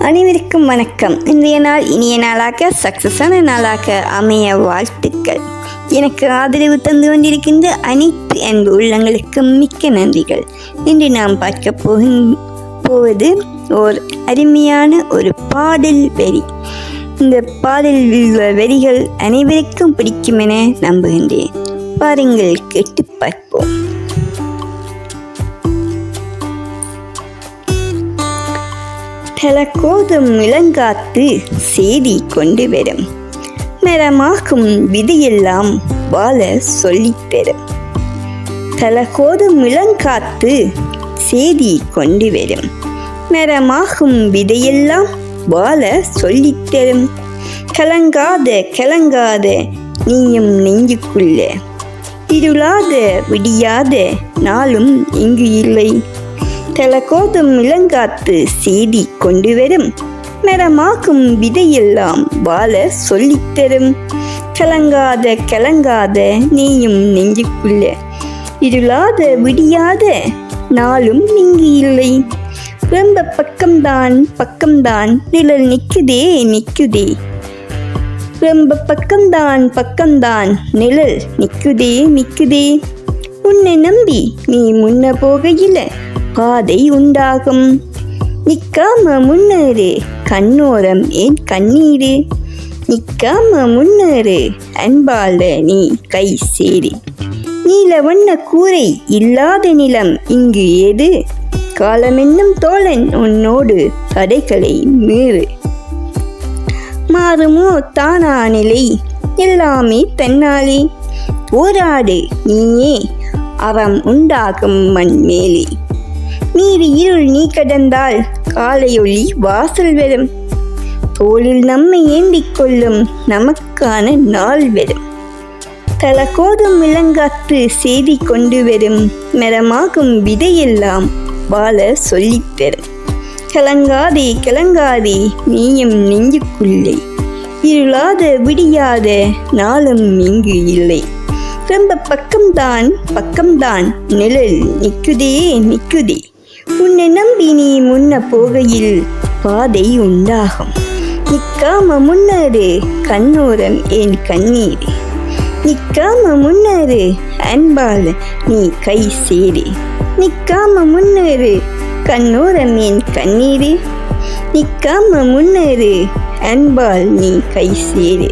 அனைவருக்கும் வணக்கம் இன்றைய நாள் இனிய நாளாக சக்சஸான நாளாக அமைய வாழ்த்துக்கள் எனக்கு ஆதரவு தந்து கொண்டிருக்கின்ற அனைத்து அன்பு உள்ளங்களுக்கும் மிக்க நன்றிகள் இன்று நாம் பார்க்க போகும் போவது ஓர் அருமையான ஒரு பாடல் வரி இந்த பாடல் உள்ள வரிகள் அனைவருக்கும் பிடிக்கும் என நம்புகின்றேன் பாருங்கள் கேட்டு பார்ப்போம் தலக்கோதும் இளங்காத்து செய்தி கொண்டு வரும் மரமாகும் விதையெல்லாம் வாழ சொல்லித் தரும் தலக்கோதும் இளங்காத்து செய்தி கொண்டு வரும் மரமாகும் விதையெல்லாம் வாழ சொல்லித் தரும் கலங்காத கலங்காத நீயும் நெஞ்சுக்குள்ள இருளாத விடியாத நாளும் இங்கு இல்லை தலகோதும் இளங்காத்து செய்தி கொண்டு வரும் மரமாக்கும் விதையெல்லாம் வாழ சொல்லித் தரும் கலங்காத கலங்காத நீயும் நெஞ்சுக்குள்ள இருளாத விடியாத நாளும் இங்கு இல்லை ரொம்ப பக்கம்தான் பக்கம்தான் நிழல் நிக்குதே நிக்குதே ரொம்ப பக்கம்தான் பக்கம்தான் நிழல் நிக்குதே நிக்குதே உன்னை நம்பி நீ முன்ன போகையில பாதை உண்டாகும் நிக்காம முன்னேறு கண்ணோரம் ஏன் கண்ணீரு நிக்காம முன்னேறு அன்பால நீ கை சேரு நீல வண்ண கூரை இல்லாத நிலம் இங்கு ஏது காலமென்னும் தோழன் உன்னோடு தடைகளை மீறு மாறுமோ தானா நிலை எல்லாமே தன்னாலே போராடு நீயே அறம் உண்டாகும் மண் மேலே மீறி இருள் நீ கடந்தால் காலையொளி வாசல் வரும் தோளில் நம்மை ஏந்திக் கொள்ளும் நமக்கான நாள் வரும் தலகோதும் இளங்காத்து செய்தி கொண்டு வரும் மரமாகும் விதையெல்லாம் வாழ சொல்லித் தரும் கலங்காதே கலங்காதே நீயும் நெஞ்சுக்குள்ளே இருளாத விடியாத நாளும் இங்கு இல்லை ரொம்ப பக்கம்தான் பக்கம்தான் நிழல் நிக்குதே நிக்குதே உன்னை நம்பி நீ முன்ன போகையில் பாதை உண்டாகும் நிக்காம முன்னேறு கண்ணோரம் ஏன் கண்ணீர் நிக்காம முன்னேறு அன்பால் நீ கை சேரு நிக்காம முன்னேறு கண்ணோரம் ஏன் கண்ணீர் நிக்காம முன்னேறு அன்பால் நீ கை சேரு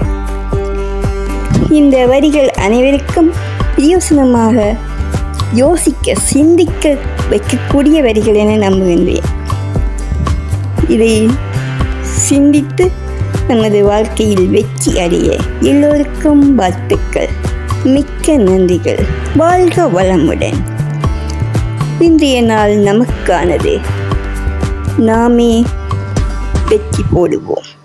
இந்த வரிகள் அனைவருக்கும் பிரயோசனமாக யோசிக்க சிந்திக்க வைக்கக்கூடிய வரிகள் என நம்புகின்றேன் இதை சிந்தித்து நமது வாழ்க்கையில் வெற்றி அடைய எல்லோருக்கும் வாழ்த்துக்கள் மிக்க நன்றிகள் வாழ்க வளமுடன் இன்றைய நாள் நமக்கானது நாமே வெற்றி போடுவோம்